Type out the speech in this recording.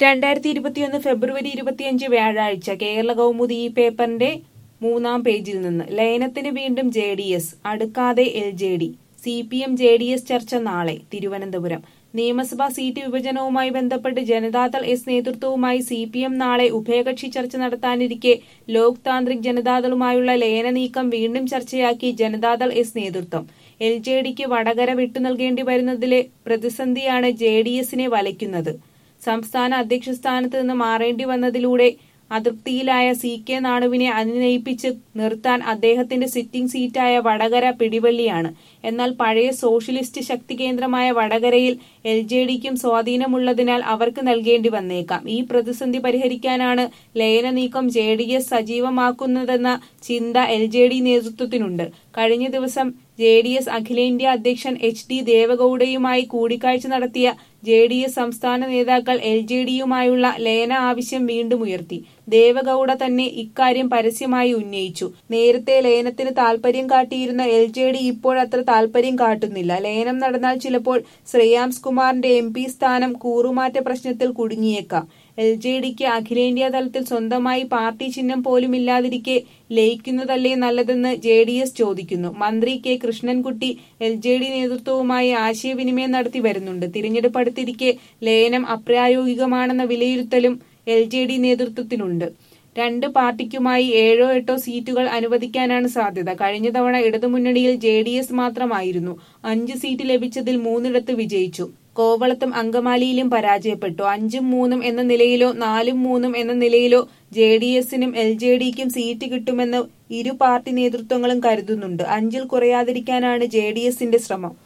രണ്ടായിരത്തി ഇരുപത്തിയൊന്ന് ഫെബ്രുവരി ഇരുപത്തിയഞ്ച് വ്യാഴാഴ്ച കേരള കൗമുദി ഈ പേപ്പറിന്റെ മൂന്നാം പേജിൽ നിന്ന് ലയനത്തിന് വീണ്ടും ജെ ഡി എസ് അടുക്കാതെ L J D C P M J D S ചർച്ച നാളെ തിരുവനന്തപുരം നിയമസഭാ സീറ്റ് വിഭജനവുമായി ബന്ധപ്പെട്ട് ജനതാദൾ എസ് നേതൃത്വവുമായി സി പി എം നാളെ ഉഭയകക്ഷി ചർച്ച നടത്താനിരിക്കെ ലോക് താന്ത്രിക് ജനതാദളുമായുള്ള ലയന നീക്കം വീണ്ടും ചർച്ചയാക്കി ജനതാദൾ എസ് നേതൃത്വം എൽ ജെ ഡിക്ക് വടകര വിട്ടു നൽകേണ്ടി വരുന്നതിലെ പ്രതിസന്ധിയാണ് ജെ ഡി എസിനെ വലയ്ക്കുന്നത് സംസ്ഥാന അധ്യക്ഷ സ്ഥാനത്ത് നിന്ന് മാറേണ്ടി വന്നതിലൂടെ അതൃപ്തിയിലായ സി കെ നാണുവിനെ അനുനയിപ്പിച്ച് നിർത്താൻ അദ്ദേഹത്തിന്റെ സിറ്റിംഗ് സീറ്റായ വടകര പിടിവള്ളിയാണ് എന്നാൽ പഴയ സോഷ്യലിസ്റ്റ് ശക്തി കേന്ദ്രമായ വടകരയിൽ എൽ ജെ ഡിക്കും സ്വാധീനമുള്ളതിനാൽ അവർക്ക് നൽകേണ്ടി വന്നേക്കാം ഈ പ്രതിസന്ധി പരിഹരിക്കാനാണ് ലയന നീക്കം ജെ ഡി എസ് സജീവമാക്കുന്നതെന്ന ചിന്ത എൽ ജെ ഡി നേതൃത്വത്തിനുണ്ട് കഴിഞ്ഞ ദിവസം ജെ ഡി എസ് അഖിലേന്ത്യാ അധ്യക്ഷൻ എച്ച് ഡി ദേവഗൌഡയുമായി കൂടിക്കാഴ്ച നടത്തിയ ജെ ഡി എസ് സംസ്ഥാന നേതാക്കൾ എൽ ജെ ഡിയുമായുള്ള ലയന ആവശ്യം വീണ്ടും ഉയർത്തി ദേവഗൌഡ തന്നെ ഇക്കാര്യം പരസ്യമായി ഉന്നയിച്ചു നേരത്തെ ലയനത്തിന് താൽപര്യം കാട്ടിയിരുന്ന എൽ ജെ ഡി ഇപ്പോഴത്ര താൽപര്യം കാട്ടുന്നില്ല ലയനം നടന്നാൽ ചിലപ്പോൾ ശ്രേയാംസ് കുമാറിന്റെ എം പി സ്ഥാനം കൂറുമാറ്റ പ്രശ്നത്തിൽ കുടുങ്ങിയേക്കാം എൽ ജെ ഡിക്ക് അഖിലേന്ത്യാ തലത്തിൽ സ്വന്തമായി പാർട്ടി ചിഹ്നം പോലുമില്ലാതിരിക്കെ ലയിക്കുന്നതല്ലേ നല്ലതെന്ന് ജെ ഡി എസ് ചോദിക്കുന്നു മന്ത്രി K Krishnankutty L J D നേതൃത്വവുമായി ആശയവിനിമയം നടത്തി വരുന്നുണ്ട് തിരഞ്ഞെടുപ്പ് അടുത്തിരിക്കെ ലയനം അപ്രായോഗികമാണെന്ന വിലയിരുത്തലും എൽ ജെ ഡി നേതൃത്വത്തിനുണ്ട് രണ്ട് പാർട്ടിക്കുമായി ഏഴോ എട്ടോ സീറ്റുകൾ അനുവദിക്കാനാണ് സാധ്യത കഴിഞ്ഞ തവണ ഇടതുമുന്നണിയിൽ ജെ ഡി എസ് മാത്രമായിരുന്നു അഞ്ച് സീറ്റ് ലഭിച്ചതിൽ മൂന്നിടത്ത് വിജയിച്ചു കോവളത്തും അങ്കമാലിയിലും പരാജയപ്പെട്ടു അഞ്ചും മൂന്നും എന്ന നിലയിലോ നാലും മൂന്നും എന്ന നിലയിലോ ജെ ഡി എസിനും എൽ ജെ ഡിക്കും സീറ്റ് കിട്ടുമെന്ന് ഇരു പാർട്ടി നേതൃത്വങ്ങളും കരുതുന്നുണ്ട് അഞ്ചിൽ കുറയാതിരിക്കാനാണ് ജെ ഡി എസിന്റെ ശ്രമം